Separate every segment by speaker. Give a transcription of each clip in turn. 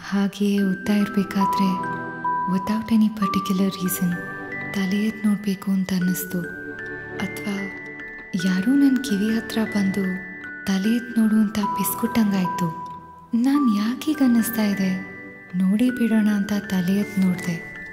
Speaker 1: ಹಾಗೆಯೇ ಓದ್ತಾ ಇರಬೇಕಾದ್ರೆ ವಿತೌಟ್ ಎನಿ ಪರ್ಟಿಕ್ಯುಲರ್ ರೀಸನ್ ತಲೆ ಎದ್ದು ನೋಡಬೇಕು ಅಂತ ಅನ್ನಿಸ್ತು ಅಥವಾ ಯಾರೋ ನನ್ನ ಕಿವಿ ಹತ್ರ ಬಂದು ತಲೆ ಎದ್ದು ನೋಡು ಅಂತ ಪಿಸ್ಕೊಟ್ಟಂಗಾಯ್ತು ನಾನು ಯಾಕೀಗ ಅನ್ನಿಸ್ತಾ ಇದೆ ನೋಡೇ ಬಿಡೋಣ ಅಂತ ತಲೆ ಎದ್ದು ನೋಡಿದೆ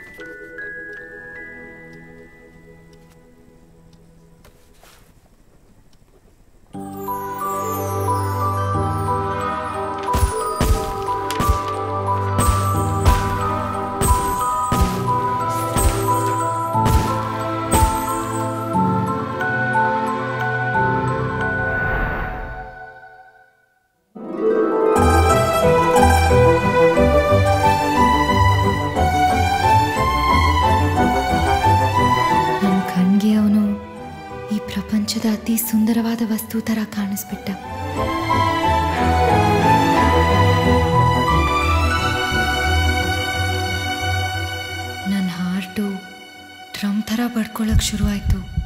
Speaker 1: ನನ್ನ ಕಣ್ಗೆ ಅವನು ಈ ಪ್ರಪಂಚದ ಅತಿ ಸುಂದರವಾದ ವಸ್ತು ಥರ ಕಾಣಿಸ್ಬಿಟ್ಟ ನನ್ನ ಹಾರ್ಟು ಡ್ರಮ್ ಥರ ಬಡ್ಕೊಳಕ್ ಶುರು ಆಯಿತು